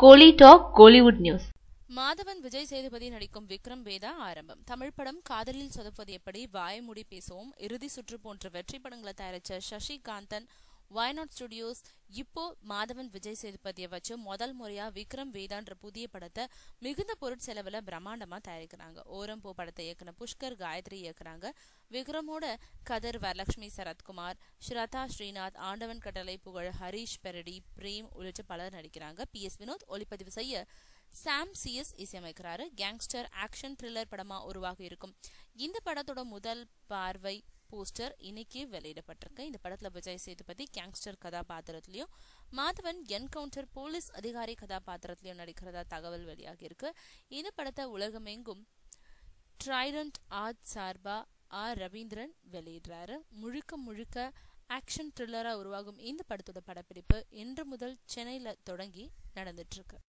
கோலி talk Kollywood news Madhavan Vijay Sethupathi நடிக்கும் விக்ரம் வேதா ஆரம்பம் தமிழ் படம் காதலில் சொதப்பது எப்படி வாய்மூடி பேசுவோம் இறுதி சுற்று போன்ற வெற்றி படங்களை தயாரிச்ச சசி காந்தன் வயநாட் ஸ்டுடியோஸ் இப்போ மாதவன் விஜய் சேதுபதியை வச்சு முதல் முறையா விக்ரம் வேதான்ற புதிய படத்தை மிகுந்த பொருட்செலவுல பிரம்மாண்டமா தயாரிக்கிறாங்க ஓரம் போ படத்தை இயக்குன புஷ்கர் காயத்ரி இயக்குறாங்க விக்ரமோட கதர் வரலட்சுமி சரத்குமார் ஸ்ரதா ஸ்ரீநாத் ஆண்டவன் கட்டளை புகழ் ஹரீஷ் பெரடி பிரேம் உள்ளிட்ட பலர் நடிக்கிறாங்க பி எஸ் வினோத் ஒளிப்பதிவு செய்ய சாம் சிஎஸ் இசையமைக்கிறாரு கேங்ஸ்டர் ஆக்ஷன் த்ரில்லர் படமா உருவாக இருக்கும் இந்த படத்தோட முதல் பார்வை போஸ்டர் இன்னைக்கு வெளியிடப்பட்டிருக்கு இந்த படத்துல விஜய் சேதுபதி கேங்ஸ்டர் கதாபாத்திரத்திலையும் மாதவன் என்கவுண்டர் போலீஸ் அதிகாரி கதாபாத்திரத்திலையும் நடிக்கிறதா தகவல் வெளியாகி இருக்கு இந்த படத்தை உலகமெங்கும் ட்ரைடன்ட் ஆர்ட் சார்பா ஆர் ரவீந்திரன் வெளியிடுறாரு முழுக்க முழுக்க ஆக்ஷன் த்ரில்லரா உருவாகும் இந்த படத்தோட படப்பிடிப்பு இன்று முதல் சென்னையில தொடங்கி நடந்துட்டு இருக்கு